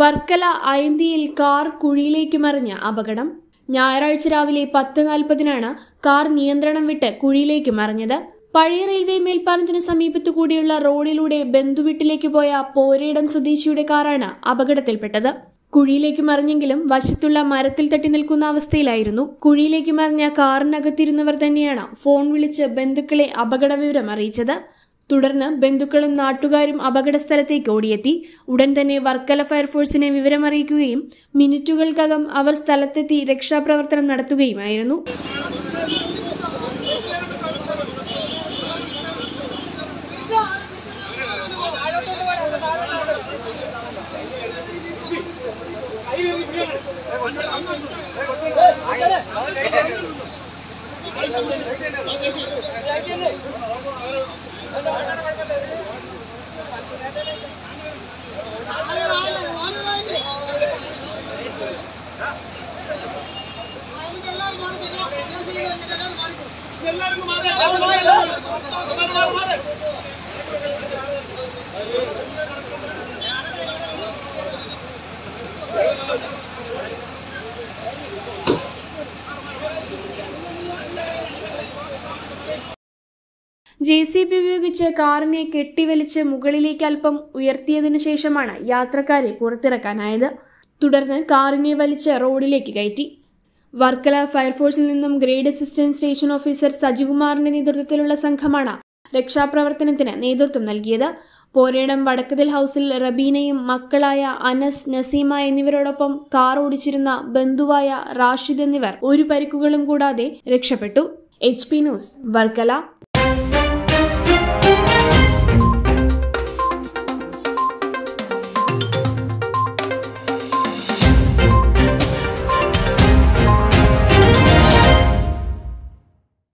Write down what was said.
Varkala അയന്തിയിൽ car കുഴിയിലേക്ക് മറിഞ്ഞ അപകടം ഞായറാഴ്ച രാവിലെ പത്ത് നാൽപ്പതിനാണ് കാർ നിയന്ത്രണം വിട്ട് കുഴിയിലേക്ക് മറിഞ്ഞത് പഴയ റെയിൽവേ മേൽപ്പാലത്തിനു സമീപത്തു കൂടിയുള്ള റോഡിലൂടെ ബന്ധുവീട്ടിലേക്ക് പോയ പോരയിടം സ്വദേശിയുടെ കാറാണ് അപകടത്തിൽപ്പെട്ടത് കുഴിയിലേക്ക് മറിഞ്ഞെങ്കിലും വശത്തുള്ള മരത്തിൽ തട്ടി നിൽക്കുന്ന അവസ്ഥയിലായിരുന്നു കുഴിയിലേക്ക് മറിഞ്ഞ കാറിനകത്തിരുന്നവർ തന്നെയാണ് ഫോൺ വിളിച്ച് ബന്ധുക്കളെ അപകട വിവരം അറിയിച്ചത് തുടർന്ന് ബന്ധുക്കളും നാട്ടുകാരും അപകട സ്ഥലത്തേക്ക് ഓടിയെത്തി ഉടൻ തന്നെ വർക്കല ഫയർഫോഴ്സിനെ വിവരമറിയിക്കുകയും മിനിറ്റുകൾക്കകം അവർ സ്ഥലത്തെത്തി രക്ഷാപ്രവർത്തനം നടത്തുകയുമായിരുന്നു ജെ സി ബി ഉപയോഗിച്ച് കാറിനെ കെട്ടിവലിച്ച് മുകളിലേക്ക് അല്പം ഉയർത്തിയതിനു ശേഷമാണ് യാത്രക്കാരെ പുറത്തിറക്കാനായത് തുടർന്ന് കാറിനെ വലിച്ച് റോഡിലേക്ക് കയറ്റി വർക്കല ഫയർഫോഴ്സിൽ നിന്നും ഗ്രേഡ് അസിസ്റ്റന്റ് സ്റ്റേഷൻ ഓഫീസർ സജികുമാറിന്റെ നേതൃത്വത്തിലുള്ള സംഘമാണ് രക്ഷാപ്രവർത്തനത്തിന് നേതൃത്വം നൽകിയത് പോരേടം വടക്കതിൽ ഹൌസിൽ റബീനയും മക്കളായ അനസ് നസീമ എന്നിവരോടൊപ്പം കാർ ഓടിച്ചിരുന്ന ബന്ധുവായ റാഷിദ് എന്നിവർ ഒരു പരിക്കുകളും കൂടാതെ രക്ഷപ്പെട്ടു എച്ച് പി ന്യൂസ് വർക്കല